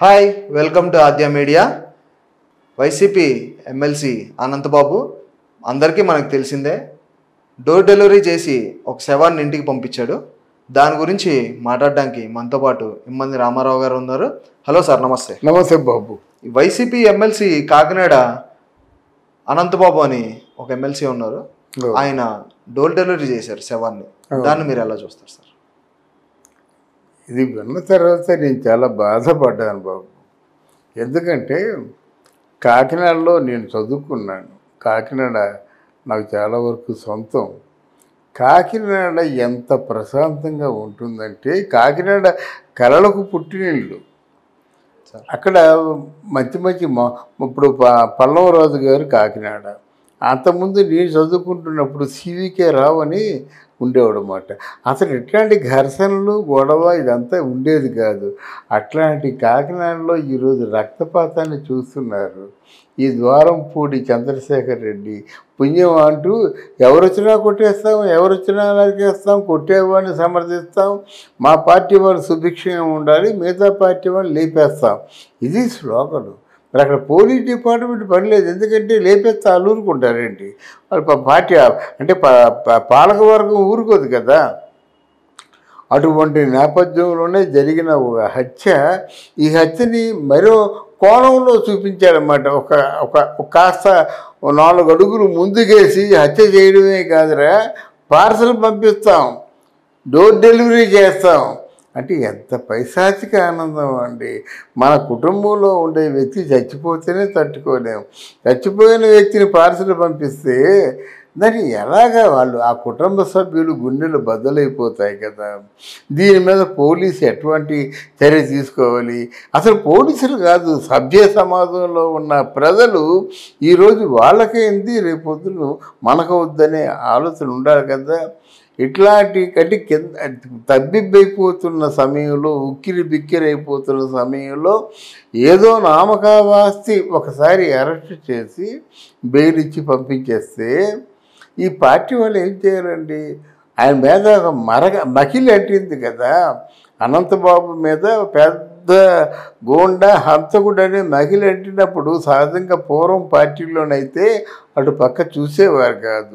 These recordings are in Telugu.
Hi welcome to Adya media YCP MLC Anantababu అందరికీ మనకు తెలిసిందే డోర్ డెలివరీ చేసి ఒక శవాన్ని ఇంటికి పంపించాడు దాని గురించి మాట్లాడడానికి మనతో పాటు ఇమ్మంది రామారావు గారు ఉన్నారు హలో సార్ నమస్తే నమస్తే బాబు ఈ వైసీపీ ఎమ్మెల్సీ కాకినాడ అనంతబాబు అని ఒక ఎమ్మెల్సీ ఉన్నారు ఓ. ఆయన డోర్ డెలివరీ చేశారు శవాన్ని దాన్ని మీరు ఎలా చూస్తారు సార్ ఇది విన్న తర్వాత నేను చాలా బాధపడ్డాను బాబు ఎందుకంటే కాకినాడలో నేను చదువుకున్నాను కాకినాడ నాకు చాలా వరకు సొంతం కాకినాడ ఎంత ప్రశాంతంగా ఉంటుందంటే కాకినాడ కళలకు పుట్టినిల్లు సార్. అక్కడ మంచి మంచి మా ఇప్పుడు ప- పల్లవరాజు గారు కాకినాడ అంతకుముందు నేను చదువుకుంటున్నప్పుడు సివికే రావు అని ఉండేవాడు అన్నమాట అసలు ఇట్లాంటి ఘర్షణలు గొడవ ఇదంతా ఉండేది కాదు అట్లాంటి కాకినాడలో ఈరోజు రక్తపాతాన్ని చూస్తున్నారు ఈ ద్వారం పూడి చంద్రశేఖర్ రెడ్డి పుణ్యం అంటూ ఎవరు వచ్చినా కొట్టేస్తాం ఎవరు వచ్చినా నరికేస్తాం కొట్టేవాడిని సమర్థిస్తాం మా పార్టీ వాళ్ళు సుభిక్షంగా ఉండాలి మిగతా పార్టీ వాళ్ళు లేపేస్తాం ఇది శ్లోకలు మరి అక్కడ పోలీస్ డిపార్ట్మెంట్ పని లేదు ఎందుకంటే లేపేస్తే వాళ్ళు ఊరుకుంటారేంటి వాళ్ళు పా- పార్టీ అంటే పా- పా- పాలకవర్గం ఊరుకోదు కదా అటువంటి నేపథ్యంలోనే జరిగిన ఒక హత్య ఈ హత్యని మరో కోణంలో చూపించారన్నమాట ఒక ఒక ఒక కాస్త ఓ నాలుగు అడుగులు ముందుకేసి హత్య చేయడమే కాదురా పార్సల్ పంపిస్తాం డోర్ డెలివరీ చేస్తాం అంటే ఎంత పైశాచిక ఆనందం అండి మన కుటుంబంలో ఉండే వ్యక్తి చచ్చిపోతేనే తట్టుకోలేము చచ్చిపోయిన వ్యక్తిని పార్సల్ పంపిస్తే దాన్ని ఎలాగా వాళ్ళు ఆ కుటుంబ సభ్యులు గుండెలు బద్దలైపోతాయి కదా దీని మీద పోలీసు ఎటువంటి చర్య తీసుకోవాలి అసలు పోలీసులు కాదు సభ్య సమాజంలో ఉన్న ప్రజలు ఈరోజు వాళ్ళకేంది రేపొద్దును మనకు వద్దనే ఆలోచన ఉండాలి కదా ఇట్లాంటి కంటే కింద తబ్బిబ్బైపోతున్న సమయంలో ఉక్కిరి బిక్కిరైపోతున్న సమయంలో ఏదో నామకావాస్తి ఒకసారి అరెస్ట్ చేసి బెయిల్ ఇచ్చి పంపించేస్తే ఈ పార్టీ వాళ్ళు ఏం చేయాలండి ఆయన మీద ఒక మరగ మకిలి అంటింది కదా అనంతబాబు మీద పెద్ద గోండా హంతకుడు అనే మకిలి అంటినప్పుడు సహజంగా పూర్వం పార్టీలోనైతే అటు పక్క చూసేవారు కాదు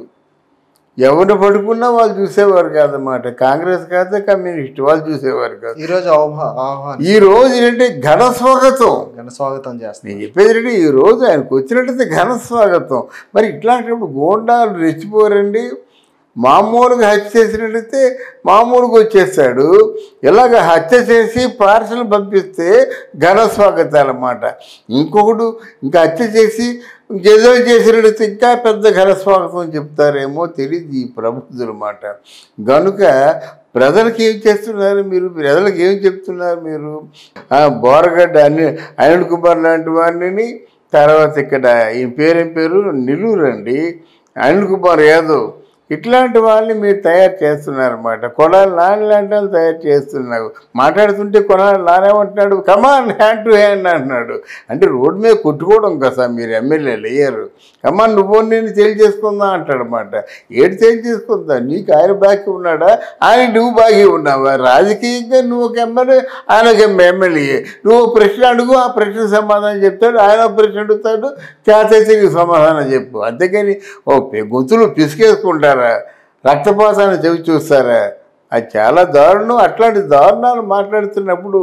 ఎవరు పడుకున్నా వాళ్ళు చూసేవారు కాదన్నమాట కాంగ్రెస్ కాదు కమ్యూనిస్ట్ వాళ్ళు చూసేవారు కాదు ఈరోజు ఆహ్వా ఆహ్వానం ఈ రోజు ఏంటంటే ఘన స్వాగతం ఘన స్వాగతం చేస్తాను నేను చెప్పేది ఏంటంటే ఈ రోజు ఆయనకు వచ్చినట్టయితే ఘన స్వాగతం మరి ఇట్లాంటప్పుడు గోండాలు రెచ్చిపోరండి మామూలుగా హత్య చేసినట్టయితే మామూలుగా వచ్చేస్తాడు ఇలాగ హత్య చేసి పార్సల్ పంపిస్తే ఘన స్వాగతాలు అన్నమాట ఇంకొకడు ఇంకా హత్య చేసి ఇంకేదో చేసినట్టయితే ఇంకా పెద్ద ఘన స్వాగతం చెప్తారేమో తెలియదు ఈ ప్రబుద్ధుల మాట గనుక ప్రజలకు ఏం చేస్తున్నారు మీరు ప్రజలకు ఏం చెప్తున్నారు మీరు ఆ, బోరగడ్డ అన్ని అనిల్ కుమార్ లాంటి వాడిని తర్వాత ఇక్కడ ఈ పేరేం పేరు నిలూరు అండి అనిల్ కుమార్ యాదవ్ ఇట్లాంటి వాళ్ళని మీరు తయారు చేస్తున్నారన్నమాట కొడాలి నాని లాంటి వాళ్ళు తయారు చేస్తున్నారు మాట్లాడుతుంటే కొడాలి నానేమంటున్నాడు కమాన్ హ్యాండ్ టు హ్యాండ్ అంటున్నాడు అంటే రోడ్డు మీద కొట్టుకోవడం కదా మీరు ఎమ్మెల్యేలు అయ్యారు కమాన్ నువ్వు నేను తేలి చేసుకుందా అంటాడనమాట ఏడు తేలి చేసుకుందా నీకు ఆయన బాకీ ఉన్నాడా ఆయన నువ్వు బాకీ ఉన్నావా రాజకీయంగా నువ్వు ఒక ఎమ్మెల్యే ఆయన ఒక ఎమ్మెల్యే నువ్వు ఒక ప్రశ్న అడుగు ఆ ప్రశ్న సమాధానం చెప్తాడు ఆయన ఒక ప్రశ్న అడుగుతాడు చేతైతే నీకు సమాధానం చెప్పు అంతేకాని ఓ పె- గొంతులు పిసికేసుకుంటారా రక్తపాతాన్ని చెవి చూస్తారా అది చాలా దారుణం అట్లాంటి దారుణాలు మాట్లాడుతున్నప్పుడు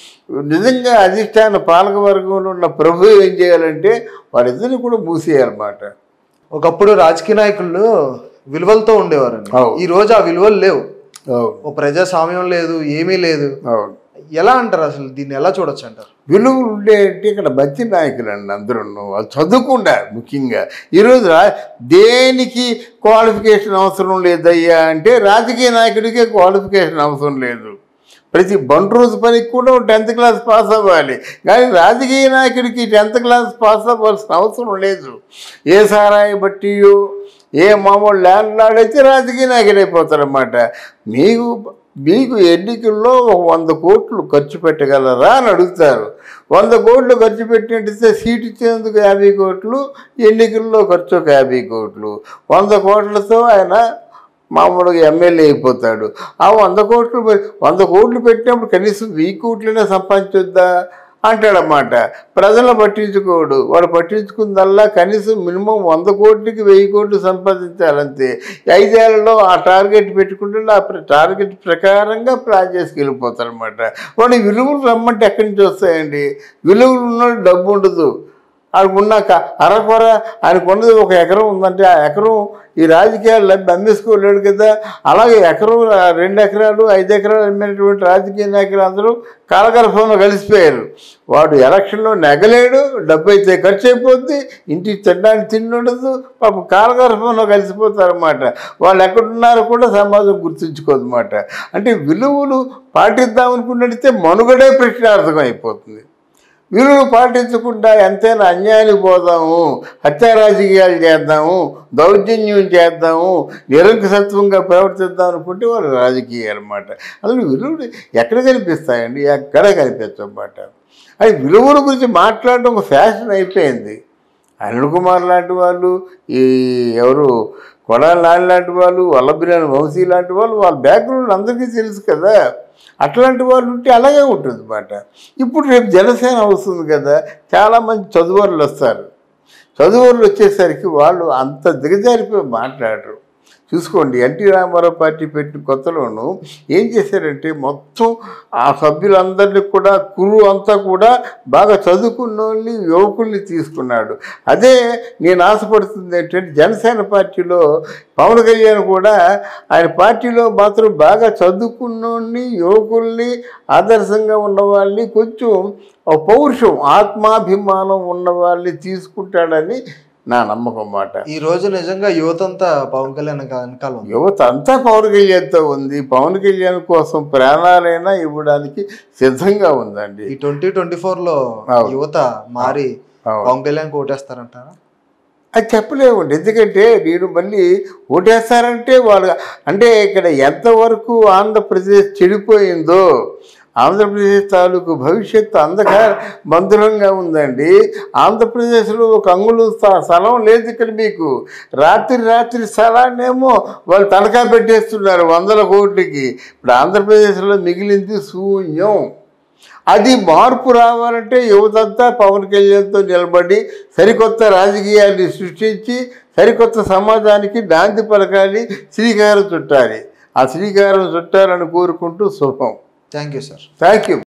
నిజంగా అధిష్టాన పాలక వర్గంలో ఉన్న ప్రభు ఏం చేయాలంటే వాళ్ళిద్దరిని కూడా మూసేయాలన్నమాట ఒకప్పుడు రాజకీయ నాయకులు విలువలతో ఉండేవారండి అవును. ఈ రోజు ఆ విలువలు లేవు అవును ఓ ప్రజాస్వామ్యం లేదు ఏమీ లేదు అవును ఎలా అంటారు అసలు దీన్ని ఎలా చూడొచ్చు అంటారు విలువలు ఉండే అంటే ఇక్కడ మంచి నాయకులు అండి అందరూ వాళ్ళు చదువుకుంటారు ముఖ్యంగా ఈరోజు రా దేనికి క్వాలిఫికేషన్ అవసరం లేదయ్యా అంటే రాజకీయ నాయకుడికే క్వాలిఫికేషన్ అవసరం లేదు ప్రతి బండ్ రోజు పనికి కూడా టెన్త్ క్లాస్ పాస్ అవ్వాలి కానీ రాజకీయ నాయకుడికి టెన్త్ క్లాస్ పాస్ అవ్వాల్సిన అవసరం లేదు ఏ సారాయి బట్టియో ఏ మామూలు ల్యాండ్ లార్డ్ అయితే రాజకీయ నాయకుడు అయిపోతారన్నమాట మీకు మీకు ఎన్నికల్లో ఒక వంద కోట్లు ఖర్చు పెట్టగలరా అని అడుగుతారు వంద కోట్లు ఖర్చు పెట్టినట్టయితే సీట్ ఇచ్చేందుకు యాభై కోట్లు ఎన్నికల్లో ఖర్చు ఒక యాభై కోట్లు వంద కోట్లతో ఆయన మామూలుగా ఎమ్మెల్యే అయిపోతాడు ఆ వంద కోట్లు పె- వంద కోట్లు పెట్టినప్పుడు కనీసం వెయ్యి కోట్లైనా సంపాదించొద్దా అంటాడన్నమాట ప్రజలను పట్టించుకోడు వాడు పట్టించుకుందల్లా కనీసం మినిమం వంద కోట్లకి వెయ్యి కోట్లు సంపాదించాలంతే ఐదేళ్లలో ఆ టార్గెట్ పెట్టుకుంటే ఆ ప్ర- టార్గెట్ ప్రకారంగా ప్లాన్ చేసుకు వెళ్ళిపోతారనమాట వాడి విలువలు రమ్మంటే ఎక్కడి నుంచి వస్తాయండి విలువలు ఉన్న డబ్బు ఉండదు ఆయనకు ఉన్నాక అరకొర ఆయనకు ఉన్నది ఒక ఎకరం ఉందంటే ఆ ఎకరం ఈ రాజకీయాలు లబ్ధి అమ్మేసుకోలేడు కదా అలాగే ఎకరం ఆ రెండు ఎకరాలు ఐదు ఎకరాలు అమ్మినటువంటి రాజకీయ నాయకులు అందరూ కాలగర్భంలో కలిసిపోయారు వాడు ఎలక్షన్లో నెగలేడు డబ్బు అయితే ఖర్చు అయిపోద్ది ఇంటికి తినడానికి తిండి ఉండదు పాపం కాలగర్భంలో కలిసిపోతారన్నమాట వాళ్ళు ఎక్కడున్నారో కూడా సమాజం గుర్తుంచుకోదన్నమాట అంటే విలువలు పాటిద్దాం అనుకున్నట్టయితే మనుగడే ప్రశ్నార్థకం అయిపోతుంది విలువలు పాటించకుండా ఎంతైనా అన్యాయానికి పోదాము హత్యా రాజకీయాలు చేద్దాము దౌర్జన్యం చేద్దాము నిరంకుశత్వంగా ప్రవర్తిద్దాం అనుకుంటే వాళ్ళు రాజకీయాలు అనమాట అసలు విలువలు ఎక్కడ కనిపిస్తాయండి ఎక్కడ కనిపించమాట అది విలువల గురించి మాట్లాడడం ఒక ఫ్యాషన్ అయిపోయింది అనిల్ కుమార్ లాంటి వాళ్ళు ఈ ఎవరు కొడాలి నాని లాంటి వాళ్ళు వల్లభిరాని వంశీ లాంటి వాళ్ళు వాళ్ళ బ్యాక్గ్రౌండ్ అందరికీ తెలుసు కదా అట్లాంటి వాళ్ళు ఉంటే అలాగే ఉంటుంది అన్నమాట ఇప్పుడు రేపు జనసేన వస్తుంది కదా చాలామంది చదువులు వస్తారు చదువులు వచ్చేసరికి వాళ్ళు అంత దిగజారిపోయి మాట్లాడరు చూసుకోండి ఎన్టీ రామారావు పార్టీ పెట్టిన కొత్తలోను ఏం చేశారంటే మొత్తం ఆ సభ్యులందరినీ కూడా కురు అంతా కూడా బాగా చదువుకున్న వాళ్ళని యువకుల్ని తీసుకున్నాడు అదే నేను ఆశపడుతుంది ఏంటంటే జనసేన పార్టీలో పవన్ కళ్యాణ్ కూడా ఆయన పార్టీలో మాత్రం బాగా చదువుకున్నోళ్ళని యువకుల్ని ఆదర్శంగా ఉన్న వాళ్ళని కొంచెం ఒక పౌరుషం ఆత్మాభిమానం ఉన్న వాళ్ళని తీసుకుంటాడని నా నమ్మకం మాట ఈ రోజు నిజంగా యువత అంతా పవన్ కళ్యాణ్ వెనక- వెనకాల ఉంది యువత అంతా పవన్ కళ్యాణ్తో ఉంది పవన్ కళ్యాణ్ కోసం ప్రాణాలైనా ఇవ్వడానికి సిద్ధంగా ఉందండి ఈ ట్వంటీ ట్వంటీ ఫోర్ లో అవును. యువత మారి అవును. పవన్ కళ్యాణ్ కోటేస్తారంటారా అది చెప్పలేమండి ఎందుకంటే నేను మళ్ళీ ఓటేస్తారంటే వాళ్ళు అంటే ఇక్కడ ఎంతవరకు ఆంధ్రప్రదేశ్ చెడిపోయిందో ఆంధ్రప్రదేశ్ తాలూకు భవిష్యత్తు అంధకార బంధురంగా ఉందండి ఆంధ్రప్రదేశ్లో ఒక అంగుళం స్థ- స్థలం లేదు ఇక్కడ మీకు రాత్రి రాత్రి స్థలాన్నేమో వాళ్ళు తనఖా పెట్టేస్తున్నారు వందల కోట్లకి ఇప్పుడు ఆంధ్రప్రదేశ్లో మిగిలింది శూన్యం అది మార్పు రావాలంటే యువతంతా పవన్ కళ్యాణ్తో నిలబడి సరికొత్త రాజకీయాన్ని సృష్టించి సరికొత్త సమాజానికి నాంది పలకాలి శ్రీకారం చుట్టాలి ఆ శ్రీకారం చుట్టాలని కోరుకుంటూ శుభం thank you sir thank you